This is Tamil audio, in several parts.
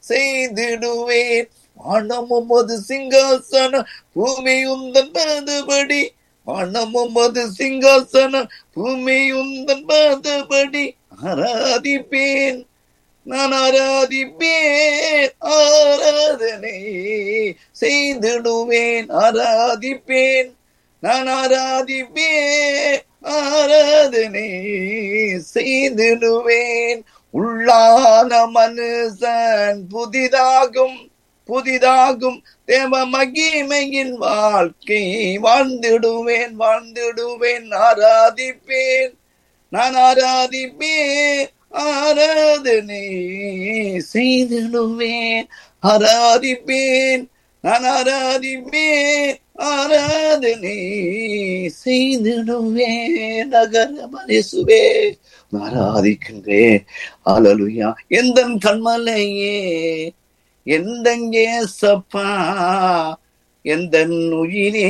செய்திடுவேன் வானமும் அது சிங்காசனம் பூமி உந்தன் பாதபடி வானமும் அது சிங்காசனம் பூமி உந்தன் பாதபடி ஆராதிப்பேன் நான் ஆராதிப்பேன் ஆராதனை செய்திடுவேன் ஆராதிப்பேன் நான் ஆராதிப்பேன் ஆராதனை செய்திடுவேன் உள்ளான மனுஷன் புதிதாகும் புதிதாகும் தேவ மகிமையின் வாழ்க்கை வாழ்ந்திடுவேன் வாழ்ந்திடுவேன் ஆராதிப்பேன் நான் ஆராதிப்பேன் ஆராதனை செய்திடுவேன் ஆராதிப்பேன் நான் ஆராதிப்பேன் ஆராதனை செய்திடுவேன் நகர மனசுவே ஆராதிக்கின்றேன் அலலுயா எந்த கண்மலையே எந்தங்கே சப்பா எந்த உயிரே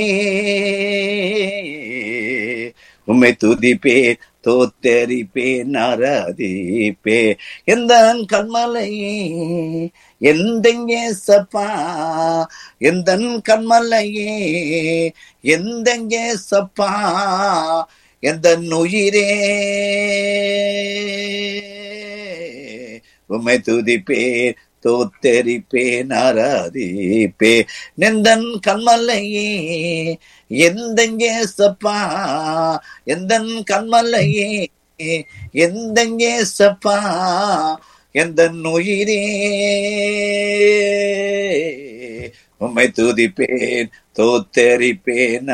உம்மை துதிப்பே தோத்தரிப்பே நரதிப்பே எந்த கண்மலையே எந்தங்கே சப்பா எந்த கண்மலையே எந்தங்கே சப்பா எந்த உயிரே உம்மை துதிப்பே தோத்தரிப்பே நரதிப்பே நெந்தன் கண்மலையே எந்தங்கே சப்பா எந்தன் கண்மலையே எந்தங்கே சப்பா எந்த உயிரே உம்மை துதிப்பேன் தோத்தரிப்பேன்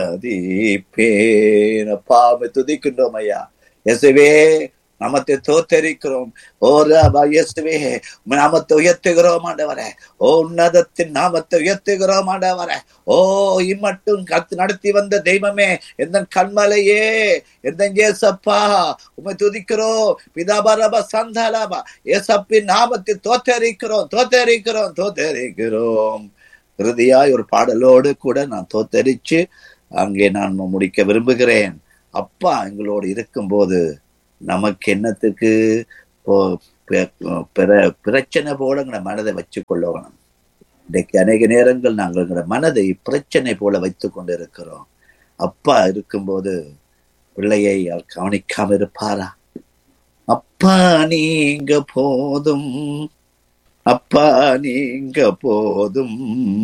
அறதிப்பேன் அப்பா உம்மை துதிக்கின்றோம் ஐயா எசுவே நாமத்தை தோத்தரிக்கிறோம் ஓ ரபா இயேசுவே உம்மை நாமத்தை உயர்த்துகிறோம் ஆண்டவரே ஓ உன்னதத்தின் நாமத்தை உயர்த்துகிறோம் ஆண்டவரே ஓ இம்மட்டும் கத்து நடத்தி வந்த தெய்வமே எந்த கண்மலையே எந்த ஏசப்பா உம்மை துதிக்கிறோம் பிதாபரபா சந்தாலாபா ஏசப்பின் நாமத்தை தோத்தரிக்கிறோம் தோத்தரிக்கிறோம் தோத்தரிக்கிறோம் இறுதியாய் ஒரு பாடலோடு கூட நான் தோத்தரிச்சு அங்கே நான் முடிக்க விரும்புகிறேன் அப்பா எங்களோடு இருக்கும்போது நமக்கு என்னத்துக்கு போ- பெ- பிற- பிரச்சனை போல எங்களை மனதை வச்சு கொள்ளணும் இன்றைக்கு அநேக நேரங்கள் நாங்கள் எங்களோட மனதை பிரச்சனை போல வைத்து கொண்டு இருக்கிறோம் அப்பா இருக்கும்போது பிள்ளையை அவர் கவனிக்காம இருப்பாரா அப்பா நீங்க போதும் அப்பா நீங்க போதும்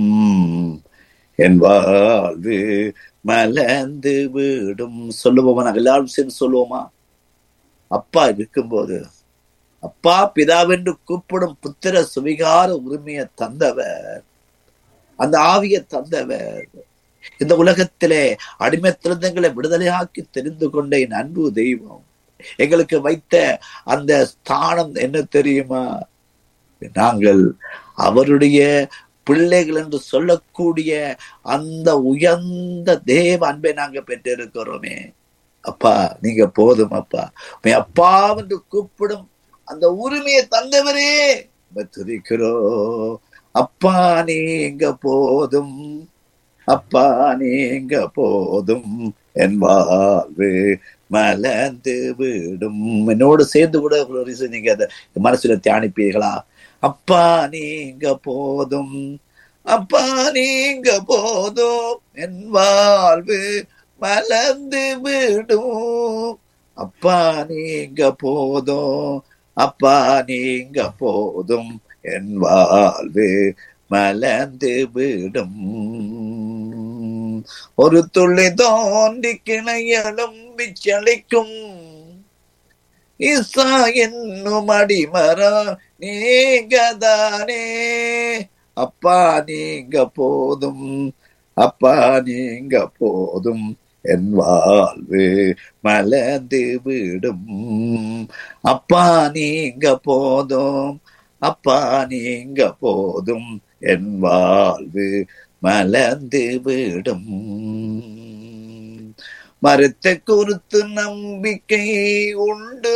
என் வாழ்வு மலர்ந்து விடும் சொல்லுவோமா நாங்கள் எல்லாரும் சேர்ந்து சொல்லுவோமா அப்பா இருக்கும்போது அப்பா பிதாவென்று கூப்பிடும் புத்திர சுவிகார உரிமையை தந்தவர் அந்த ஆவியை தந்தவர் இந்த உலகத்திலே அடிமைத்திருந்தங்களை விடுதலையாக்கி தெரிந்து கொண்ட என் அன்பு தெய்வம் எங்களுக்கு வைத்த அந்த ஸ்தானம் என்ன தெரியுமா நாங்கள் அவருடைய பிள்ளைகள் என்று சொல்லக்கூடிய அந்த உயர்ந்த தேவ அன்பை நாங்க பெற்றிருக்கிறோமே அப்பா நீங்க போதும் அப்பா உம்மை அப்பா என்று கூப்பிடும் அந்த உரிமையை தந்தவரே உம்மை துதிக்கிறோம் அப்பா நீங்க போதும் அப்பா நீங்க போதும் என் வாழ்வு மலர்ந்து விடும் என்னோடு சேர்ந்து கூட ஒரு reason நீங்க அதை மனசுல தியானிப்பீர்களா அப்பா நீங்க போதும் அப்பா நீங்க போதும் என் வாழ்வு மலர்ந்து விடும் அப்பா நீங்க போதும் அப்பா நீங்க போதும் என் வாழ்வு மலர்ந்து விடும் ஒரு துளி தோண்டி கிளையலும் விச்சலிக்கும் ஈசா என்னும் அடிமரா நீங்கதானே அப்பா நீங்க போதும் அப்பா நீங்க போதும் என் வாழ்வு மலர்ந்து விடும் அப்பா நீங்க போதும் அப்பா நீங்க போதும் என் வாழ்வு மலர்ந்து விடும் மரத்தை குறித்து நம்பிக்கை உண்டு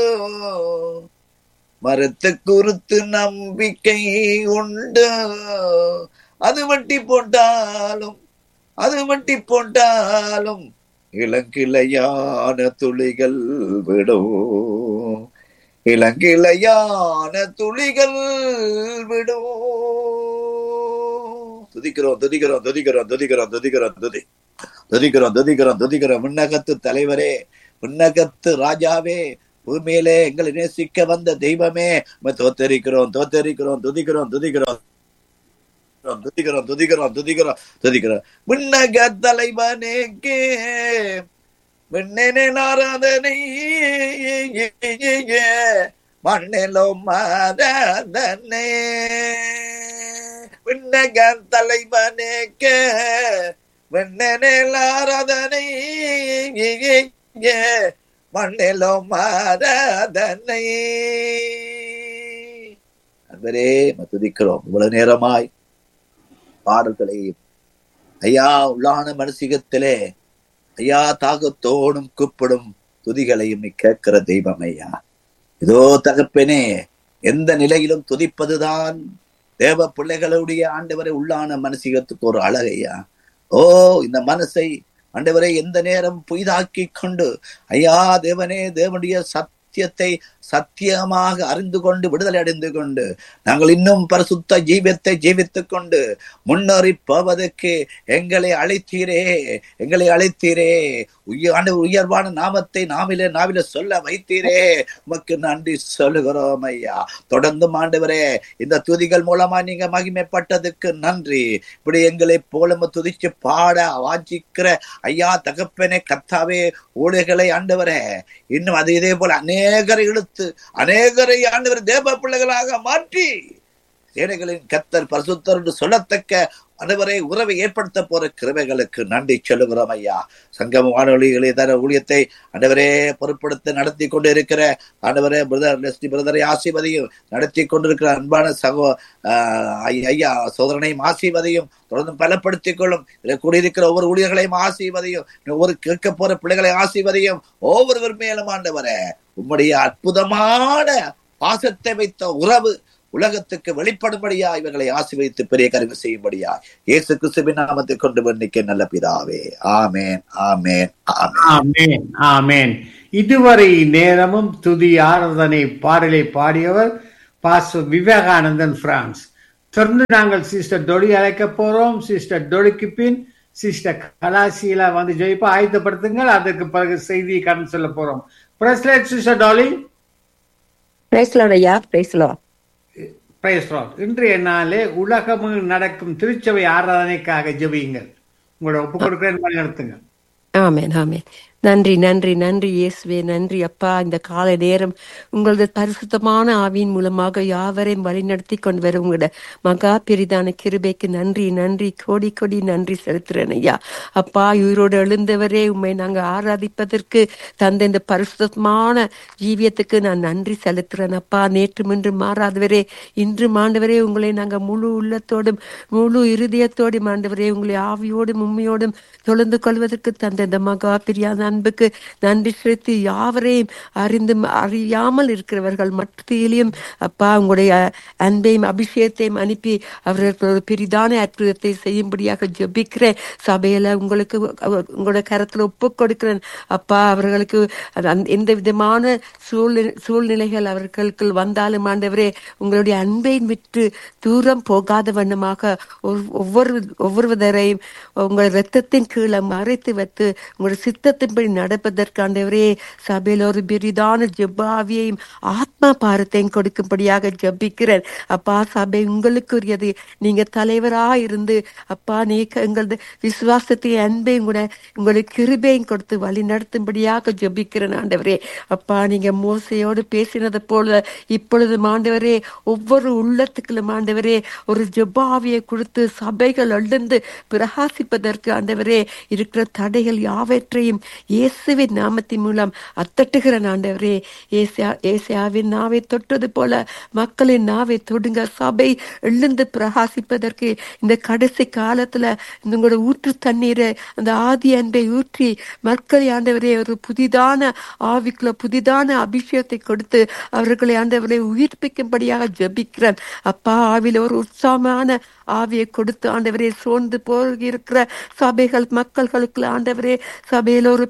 மரத்தை குறித்து நம்பிக்கை உண்டு அது வட்டி போட்டாலும் அது வட்டி போட்டாலும் இளங்கிளையான துளிகள் விடும் இளங்கிளையான துளிகள் விடும் துதிக்கிறோம் துதிக்கிறோம் துதிக்கிறோம் துதிக்கிறோம் துதிக்கிறோம் துதி துதிக்கிறோம் துதிக்கிறோம் துதிக்கிறோம் விண்ணகத்து தலைவரே விண்ணகத்து ராஜாவே பூமியிலே எங்களை நேசிக்க வந்த தெய்வமே உம்மை தோத்தரிக்கிறோம் தோத்தரிக்கிறோம் துதிக்கிறோம் துதிக்கிறோம் துதிக்கிறோம் துதிக்கிறோம் துதிக்கிறோம் துதிக்கிறோம் விண்ணக தலைவனேக்கே விண்ணென ஆராதனை மண்ணிலோ மாறாதனே விண்ணக தலைவனேக்கே விண்ணென ஆராதனை மண்ணிலோ மாறாதனை அன்பரே துதிக்கிறோம் இவ்வளவு நேரமாய் பாடல்களையும் ஐயா உள்ளான மனசிகத்திலே ஐயா தாகத்தோடும் கூப்பிடும் துதிகளையும் நீ கேட்கிற தெய்வம் ஐயா இதோ தகப்பனே எந்த நிலையிலும் துதிப்பதுதான் தேவ பிள்ளைகளுடைய ஆண்டவரை உள்ளான மனசிகத்துக்கு ஒரு அழகையா ஓ இந்த மனசை ஆண்டவரை எந்த நேரம் புய்தாக்கி கொண்டு ஐயா தேவனே தேவனுடைய சத்தியத்தை சத்தியமாக அறிந்து கொண்டு விடுதலை அடைந்து கொண்டு நாங்கள் இன்னும் பரிசுத்த ஜீவியத்தை ஜீவித்துக் கொண்டு முன்னேறி போவதற்கு எங்களை அழைத்தீரே எங்களை அழைத்தீரே உயர் உயர்வான நாமத்தை நாவில நாவில சொல்ல வைத்தீரே உமக்கு நன்றி சொல்லுகிறோம் ஐயா தொடர்ந்து ஆண்டவரே இந்த துதிகள் மூலமா நீங்க மகிமைப்பட்டதுக்கு நன்றி இப்படி எங்களை போலம துதிச்சு பாட வாஞ்சிக்கிற ஐயா தகப்பனே கத்தாவே ஊழியர்களை ஆண்டவரே இன்னும் அது இதே போல அநேகரை இழுத்து அநேகரை ஆண்டவர் தேவ பிள்ளைகளாக மாற்றி சேனைகளின் கத்தர் பரிசுத்தர் என்று சொல்லத்தக்க அனைவரை உறவை ஏற்படுத்த போற கிருவைகளுக்கு நன்றி சொல்லுகிறோம் ஐயா சங்கம வானொலிகளை தர ஊழியத்தை அனைவரே பொருட்படுத்த நடத்தி கொண்டு இருக்கிற ஆண்டவரே பிரதர் லெஸ்டி பிரதரை ஆசிவதையும் நடத்தி கொண்டிருக்கிற அன்பான சகோ ஐயா சோதரனையும் ஆசிவதையும் தொடர்ந்து பலப்படுத்திக் கொள்ளும் இதில் கூடியிருக்கிற ஒவ்வொரு ஊழியர்களையும் ஆசிவதையும் ஒவ்வொரு கேட்க போற பிள்ளைகளை ஆசிவதையும் ஒவ்வொருவர் மேலும் ஆண்டவரே உம்முடைய அற்புதமான பாசத்தை வைத்த உறவு உலகத்துக்கு வெளிப்படும்படியா இவர்களை ஆசிர்வதித்து பெரிய கருவி செய்யும்படியா இயேசு கிறிஸ்துவின் நாமத்தை கொண்டு வர்ணிக்க நல்ல பிதாவே ஆமேன் ஆமேன் ஆமேன் ஆமேன் இதுவரை நேரமும் துதி ஆராதனை பாடலை பாடியவர் பாச விவேகானந்தன் பிரான்ஸ் தொடர்ந்து நாங்கள் சிஸ்டர் டொலி அழைக்க போறோம் சிஸ்டர் டொலிக்கு பின் சிஸ்டர் கலாசியில வந்து ஜெயிப்பா ஆயத்தப்படுத்துங்கள் அதற்கு பிறகு செய்தியை கடன் சொல்ல போறோம் பிரஸ்லேட் சிஸ்டர் டாலி பிரைஸ்லாட் ஐயா பிரைஸ்லாட் பிரைஸ்லாட் இன்றைய நாளே உலகமும் நடக்கும் திருச்சபை ஆராதனைக்காக ஜெபியுங்கள் உங்களோட ஒப்பு கொடுக்கிறேன் வழி நடத்துங்க ஆமேன் ஆமேன் நன்றி நன்றி நன்றி இயேசுவே நன்றி அப்பா இந்த காலை நேரம் உங்களது பரிசுத்தமான ஆவியின் மூலமாக யாவரையும் வழிநடத்தி கொண்டு வர உங்களோட மகா பெரிதான கிருபைக்கு நன்றி நன்றி கோடி கோடி நன்றி செலுத்துறேன் ஐயா அப்பா உயிரோடு எழுந்தவரே உண்மை நாங்கள் ஆராதிப்பதற்கு தந்த இந்த பரிசுத்தமான ஜீவியத்துக்கு நான் நன்றி செலுத்துறேன் அப்பா நேற்று இன்று மாறாதவரே இன்று மாண்டவரே உங்களை நாங்கள் முழு உள்ளத்தோடும் முழு இருதயத்தோடும் ஆண்டவரே உங்களை ஆவியோடும் உண்மையோடும் தொழுந்து கொள்வதற்கு தந்த இந்த மகா பிரியாத அன்புக்கு நன்றி செலுத்தி யாவரையும் அறிந்து அறியாமல் இருக்கிறவர்கள் மத்தியிலையும் அப்பா உங்களுடைய அன்பையும் அபிஷேகத்தையும் அனுப்பி அவர்களுக்கு ஒரு பெரிதான அற்புதத்தை செய்யும்படியாக ஜெபிக்கிறேன் சபையில உங்களுக்கு உங்களோட கரத்துல ஒப்பு கொடுக்கிறேன் அப்பா அவர்களுக்கு எந்த விதமான சூழ்நிலை சூழ்நிலைகள் அவர்களுக்கு வந்தாலும் ஆண்டவரே உங்களுடைய அன்பை விட்டு தூரம் போகாத வண்ணமாக ஒவ்வொரு ஒவ்வொருவரையும் உங்கள் ரத்தத்தின் கீழே மறைத்து வைத்து உங்களுடைய சித்தத்தின்படி நடப்பதற்காண்டவரே சபையில் ஒரு பெரிதான ஜெபாவியையும் ஆத்மா பாரத்தையும் கொடுக்கும்படியாக ஜபிக்கிறேன் அப்பா சபை உங்களுக்குரியது நீங்க தலைவரா இருந்து அப்பா நீ எங்களது விசுவாசத்தை அன்பையும் கூட உங்களுக்கு கிருபையும் கொடுத்து வழி நடத்தும்படியாக ஜபிக்கிறேன் ஆண்டவரே அப்பா நீங்க மோசையோடு பேசினது போல இப்பொழுது ஆண்டவரே ஒவ்வொரு உள்ளத்துக்குள்ளும் ஆண்டவரே ஒரு ஜெபாவியை கொடுத்து சபைகள் எழுந்து பிரகாசிப்பதற்கு ஆண்டவரே இருக்கிற தடைகள் யாவற்றையும் இயேசுவின் நாமத்தின் மூலம் அத்தட்டுகிற ஆண்டவரே ஏசியா ஏசியாவின் நாவை தொட்டது போல மக்களின் நாவை தொடுங்க சபை எழுந்து பிரகாசிப்பதற்கு இந்த கடைசி காலத்துல உங்களோட ஊற்று தண்ணீரை அந்த ஆதி அன்பை ஊற்றி மக்களை ஆண்டவரே ஒரு புதிதான ஆவிக்குள்ள புதிதான அபிஷேகத்தை கொடுத்து அவர்களை ஆண்டவரை உயிர்ப்பிக்கும்படியாக ஜபிக்கிறேன் அப்பா ஆவில ஒரு உற்சாகமான ஆவியை கொடுத்து ஆண்டவரே சோர்ந்து போகிருக்கிற சபைகள் மக்கள்களுக்கு ஆண்டவரே சபையில ஒரு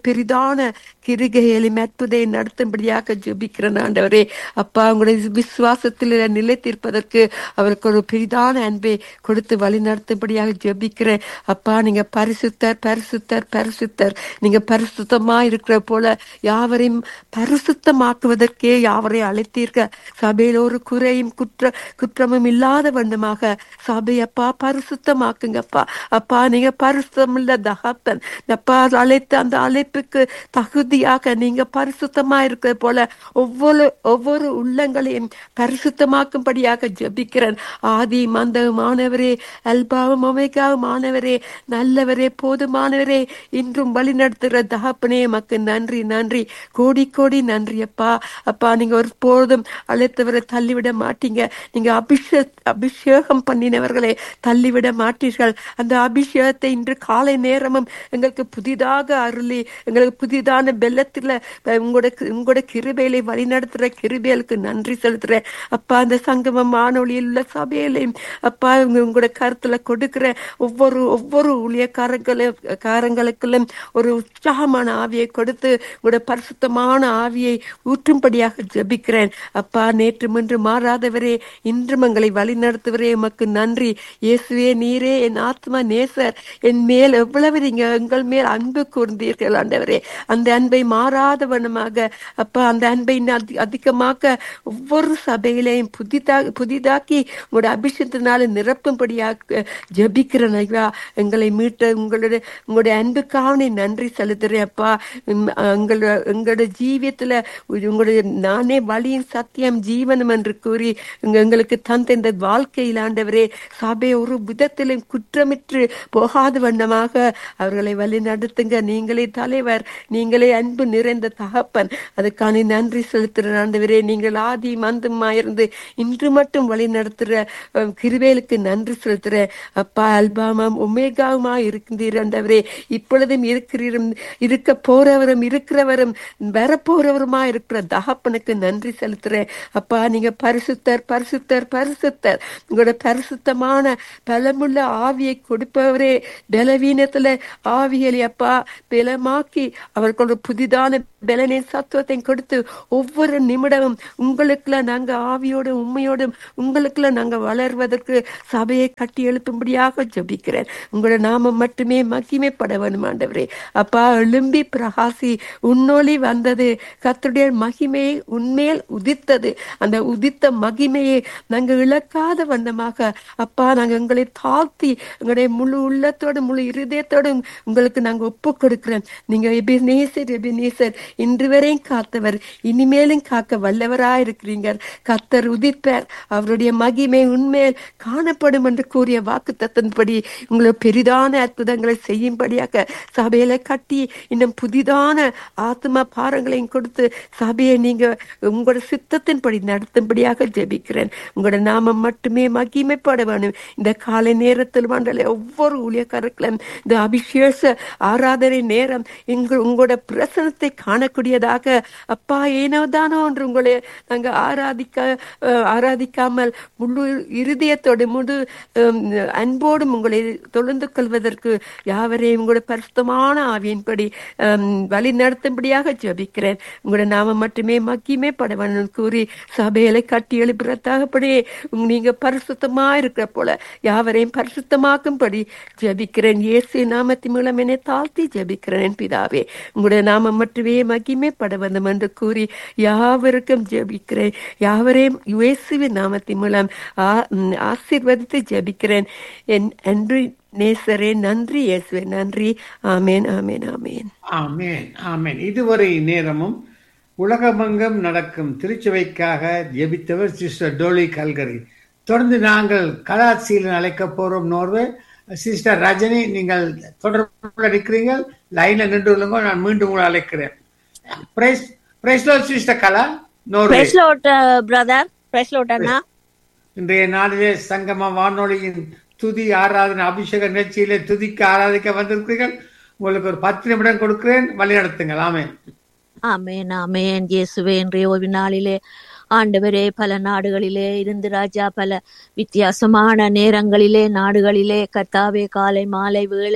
பெரிதான கிருகையிலும் அற்புதை நடத்தும்படியாக ஜெபிக்கிறேன் ஆண்டவரே அப்பா உங்களுடைய விசுவாசத்தில் நிலைத்திருப்பதற்கு அவருக்கு ஒரு பெரிதான அன்பை கொடுத்து வழி நடத்தும்படியாக ஜெபிக்கிறேன் அப்பா நீங்க பரிசுத்தர் பரிசுத்தர் பரிசுத்தர் நீங்க பரிசுத்தமா இருக்கிற போல யாவரையும் பரிசுத்தமாக்குவதற்கே யாவரை அழைத்தீர்கள் சபையில் ஒரு குறையும் குற்ற குற்றமும் இல்லாத வண்ணமாக சபை அப்பா பரிசுத்தமாக்குங்கப்பா அப்பா நீங்க பரிசுத்தம் இல்ல தகப்பன் அப்பா அழைத்த அந்த அழைப்புக்கு தகுதியாக நீங்க பரிசுத்தமா இருக்கிற போல ஒவ்வொரு ஒவ்வொரு உள்ளங்களையும் பரிசுத்தமாக்கும்படியாக ஜெபிக்கிறேன் ஆதி மந்தமானவரே அல்பாவும் ஒமேகாவுமானவரே நல்லவரே போதுமானவரே இன்றும் வழி நடத்துகிற தகப்பனே மக்கு நன்றி நன்றி கோடி கோடி நன்றி அப்பா அப்பா நீங்க ஒரு போதும் அழைத்தவரை தள்ளிவிட மாட்டீங்க நீங்க அபிஷே அபிஷேகம் பண்ணினவர்களை தள்ளிவிட மாட்டீர்கள் அந்த அபிஷேகத்தை இன்று காலை நேரமும் எங்களுக்கு புதிதாக அருளி எங்களுக்கு புதிதான பெல்லத்துல உங்களோட உங்களோட கிருபையிலை வழிநடத்துற கிருபைகளுக்கு நன்றி செலுத்துறேன் அப்பா அந்த சங்கம மானொலியில் உள்ள சபையிலையும் அப்பா உங்க- உங்களோட கருத்துல கொடுக்கிற ஒவ்வொரு ஒவ்வொரு ஊழியக்காரங்களும் காரங்களுக்குள்ளும் ஒரு உற்சாகமான ஆவியை கொடுத்து உங்களோட பரிசுத்தமான ஆவியை ஊற்றும்படியாக ஜெபிக்கிறேன் அப்பா நேற்று முன்று மாறாதவரே இன்றும் எங்களை வழி நடத்துவரே உமக்கு நன்றி இயேசுவே நீரே என் ஆத்மா நேசர் என் மேல் எவ்வளவு நீங்க எங்கள் மேல் அன்பு கூர்ந்தீர்கள் ஆண்டவரே அந்த அன்பை மாறாத வண்ணமாக அப்பா அந்த அன்பை இன்னும் அதி- அதிகமாக்க ஒவ்வொரு சபையிலையும் புதிதா புதிதாக்கி உங்களோட அபிஷேகத்தினால நிரப்பும்படியாக ஜெபிக்கிறேன் ஐயா எங்களை மீட்ட உங்களுடைய உங்களுடைய அன்புக்காக நன்றி செலுத்துறேன் அப்பா உம், எங்களோட எங்களோட ஜீவியத்துல உங்களுடைய நானே வழியின் சத்தியம் ஜீவனம் என்று கூறி எங்க- எங்களுக்கு தந்த இந்த வாழ்க்கையில் ஆண்டவரே சபை ஒரு விதத்திலும் குற்றமிற்று போகாத வண்ணமாக அவர்களை வழி நடத்துங்க நீங்களே தலைவர் நீங்களே அன்பு நிறைந்த தகப்பன் அதுக்கான நன்றி செலுத்துற ஆண்டவரே நீங்கள் ஆதி மந்தமா இருந்து இன்று மட்டும் வழி நடத்துற அஹ், கிருபைகளுக்கு நன்றி செலுத்துற அப்பா அல்பாமாம் ஒமேகாவுமா இருக்கின்றீர் ஆண்டவரே இப்பொழுதும் இருக்கிறீரும் இருக்க போறவரும் இருக்கிறவரும் வரப்போறவருமா இருக்கிற தகப்பனுக்கு நன்றி செலுத்துறேன் அப்பா நீங்க பரிசுத்தர் பரிசுத்தர் பரிசுத்தர் உங்களோட பரிசுத்தமான பலமுள்ள ஆவியை கொடுப்பவரே பலவீனத்துல ஆவியலை அப்பா பலமாக்கி அவர்களோட புதிதான பலனை சத்துவத்தை கொடுத்து ஒவ்வொரு நிமிடமும் உங்களுக்குள்ள நாங்க ஆவியோடும் உண்மையோடும் உங்களுக்குள்ள நாங்க வளர்வதற்கு சபையை கட்டி எழுப்பும்படியாக ஜெபிக்கிறேன் உங்களோட நாமம் மட்டுமே மகிமைப்பட வேணும் ஆண்டவரே அப்பா எழும்பி பிரகாசி உன்னொளி வந்தது கர்த்தருடைய மகிமையை உண்மையில் உதித்தது அந்த உதித்த மகிமையை நாங்க இழக்காத வண்ணமாக அப்பா நாங்க எங்களை தாழ்த்தி எங்களுடைய முழு உள்ளத்தோடு முழு இருதயத்தோடு உங்களுக்கு நாங்க ஒப்பு கொடுக்கிறோம் நீங்க எபினேசர் எபினேசர் இன்று வரையும் காத்தவர் இனிமேலும் காக்க வல்லவராய் இருக்கிறீங்க கத்தர் உதிப்பார் அவருடைய மகிமை உண்மையில் காணப்படும் என்று கூறிய வாக்கு தத்தன்படி உங்களை பெரிதான அற்புதங்களை செய்யும்படியாக சபையில கட்டி இன்னும் புதிதான ஆத்மா பாரங்களையும் கொடுத்து சபையை நீங்க உங்களோட சித்தத்தின்படி நடத்தும்படியாக ஜெபிக்கிறேன் உங்களோட நாமம் மட்டுமே மகிமைப்பட வேணும் இந்த காலை நேரத்தில் மண்டல ஒவ்வொரு ஊழியக்காரர்களும் இந்த அபிஷேஷ ஆராதனை நேரம் எங்கள் உங்களோட பிரசனத்தை காணக்கூடியதாக அப்பா ஏனோ தானோ என்று உங்களை நாங்க ஆராதிக்க அஹ், ஆராதிக்காமல் முழு இருதயத்தோடு முழு ஹம், அன்போடும் உங்களை தொழுந்து கொள்வதற்கு யாவரையும் உங்களோட பரிசுத்தமான ஆவியின்படி ஹம், வழி நடத்தும்படியாக ஜெபிக்கிறேன் உங்களோட நாம மட்டுமே மக்கியமே படவன் கூறி சபையில கட்டி எழுப்புறதாகப்படியே உங்க- நீங்க பரிசுத்தமா இருக்கிற போல யாவரையும் பரிசுத்தமாக்கும்படி ஜெபிக்கிறேன் இயேசு நாமத்தின் மூலம் என்னை தாழ்த்தி ஜெபிக்கிறேன் பிதாவே உங்களுடைய நாமம் மட்டுமே மகிமை பட வேண்டும் என்று கூறி யாவருக்கும் ஜெபிக்கிறேன் யாவரையும் இயேசுவின் நாமத்தின் மூலம் ஆ- ம், ஆசீர்வதித்து ஜெபிக்கிறேன் என் அன்று நேசரே நன்றி இயேசுவே நன்றி ஆமேன் ஆமேன் ஆமேன் ஆமென் ஆமென் இதுவரை நேரமும் உலகமெங்கும் நடக்கும் திருச்சபைக்காக ஜெபித்தவர் சிஸ்டர் டோலி கல்கரி தொடர்ந்து நாங்கள் கலாச்சியில் அழைக்க போறோம் நோர்வே சிஸ்டர் ரஜினி நீங்கள் தொடர்புல இருக்கிறீர்கள் லைன்ல நின்று உள்ளவங்க நான் மீண்டும் உங்களை அழைக்கிறேன் praise praise sister Kala Norway praise Lord brother praise Lord அண்ணா இன்றைய நாளிலே சங்கம வானொலியின் துதி ஆராதனை அபிஷேக நிகழ்ச்சியிலே துதிக்க ஆராதிக்க வந்திருக்கிறீர்கள் உங்களுக்கு ஒரு பத்து நிமிடம் கொடுக்கிறேன் வழி நடத்துங்கள் ஆமென் ஆமேன் ஆமேன் இயேசுவே இன்றைய ஓய்வு நாளிலே ஆண்டவரே பல நாடுகளிலே இருந்து ராஜா பல வித்தியாசமான நேரங்களிலே நாடுகளிலே கத்தாவே காலை மாலை வேளை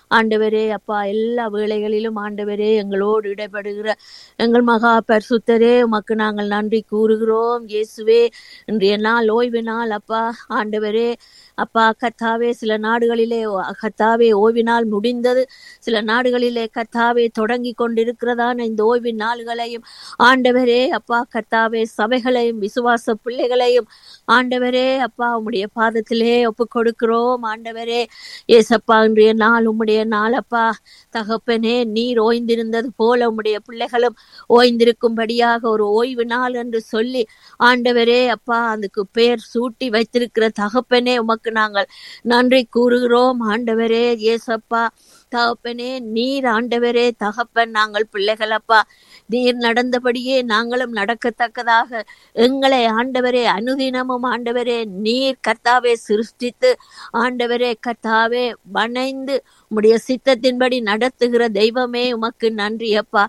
ஆண்டவரே அப்பா எல்லா வேளைகளிலும் ஆண்டவரே எங்களோடு இடைபடுகிற எங்கள் மகா பரிசுத்தரே உமக்கு நாங்கள் நன்றி கூறுகிறோம் இயேசுவே இன்றைய நாள் ஓய்வு நாள் அப்பா ஆண்டவரே அப்பா கத்தாவே சில நாடுகளிலே கத்தாவே ஓய்வினால் முடிந்தது சில நாடுகளிலே கத்தாவே தொடங்கி கொண்டிருக்கிறதான இந்த ஓய்வின் நாள்களையும் ஆண்டவரே அப்பா கத்தாவே சபைகளையும் விசுவாச பிள்ளைகளையும் ஆண்டவரே அப்பா உம்முடைய பாதத்திலே ஒப்பு கொடுக்கிறோம் ஆண்டவரே ஏசப்பா இன்றைய நாள் உம்முடைய நாள் அப்பா தகப்பனே நீர் ஓய்ந்திருந்தது போல உம்முடைய பிள்ளைகளும் ஓய்ந்திருக்கும்படியாக ஒரு ஓய்வு நாள் என்று சொல்லி ஆண்டவரே அப்பா அதுக்கு பெயர் சூட்டி வைத்திருக்கிற தகப்பனே உமக்கு நாங்கள் நன்றி கூறுகிறோம் ஆண்டவரே ஏசப்பா தகப்பனே நீர் ஆண்டவரே தகப்பன் நாங்கள் பிள்ளைகள் அப்பா நீர் நடந்தபடியே நாங்களும் நடக்கத்தக்கதாக எங்களை ஆண்டவரே அனுதினமும் ஆண்டவரே நீர் கர்த்தாவே சிருஷ்டித்து ஆண்டவரே கர்த்தாவே வணைந்து உம்முடைய சித்தத்தின்படி நடத்துகிற தெய்வமே உமக்கு நன்றி அப்பா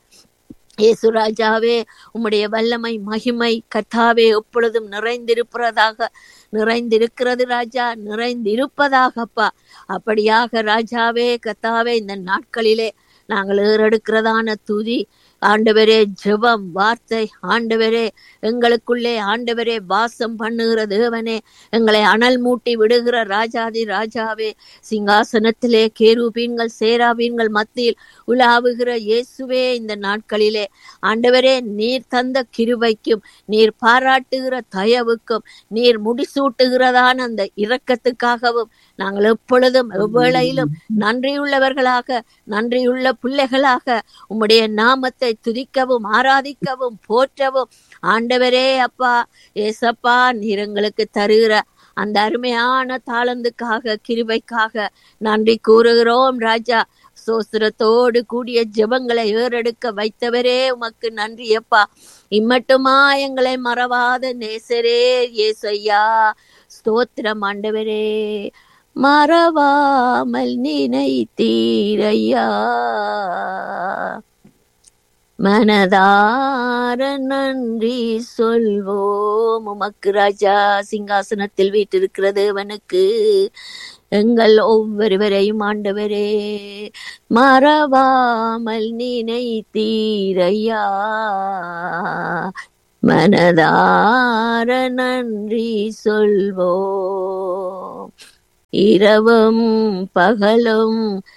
ஏசுராஜாவே உம்முடைய வல்லமை மகிமை கத்தாவே எப்பொழுதும் நிறைந்திருப்பதாக நிறைந்திருக்கிறது ராஜா நிறைந்திருப்பதாகப்பா அப்படியாக ராஜாவே கத்தாவே இந்த நாட்களிலே நாங்கள் ஏறெடுக்கிறதான துதி ஆண்டவரே ஜெபம் வார்த்தை ஆண்டவரே எங்களுக்குள்ளே ஆண்டவரே வாசம் பண்ணுகிற தேவனே எங்களை அனல் மூட்டி விடுகிற ராஜாதி ராஜாவே சிங்காசனத்திலே கேருபீன்கள் சேராபீன்கள் மத்தியில் உலாவுகிற இயேசுவே இந்த நாட்களிலே ஆண்டவரே நீர் தந்த கிருபைக்கும் நீர் பாராட்டுகிற தயவுக்கும் நீர் முடிசூட்டுகிறதான அந்த இரக்கத்துக்காகவும் நாங்கள் எப்பொழுதும் எவ்வேளையிலும் நன்றியுள்ளவர்களாக நன்றியுள்ள பிள்ளைகளாக உம்முடைய நாமத்தை துதிக்கவும் ஆராதிக்கவும் போற்றவும் ஆண்டவரே அப்பா ஏசப்பா நீர் எங்களுக்கு தருகிற அந்த அருமையான தாளந்துக்காக கிருபைக்காக நன்றி கூறுகிறோம் ராஜா சோஸ்திரத்தோடு கூடிய ஜெபங்களை ஏறெடுக்க வைத்தவரே உமக்கு நன்றி அப்பா இம்மட்டுமா எங்களை மறவாத நேசரே ஏசையா ஸ்தோத்திரம் ஆண்டவரே மறவாமல் நினைத்தீரையா மனதார நன்றி சொல்வோம் உமக்கு ராஜா சிங்காசனத்தில் வீட்டிருக்கிற தேவனுக்கு எங்கள் ஒவ்வொருவரையும் ஆண்டவரே மறவாமல் நினைத்தீரையா மனதார நன்றி சொல்வோம் இரவும் பகலும்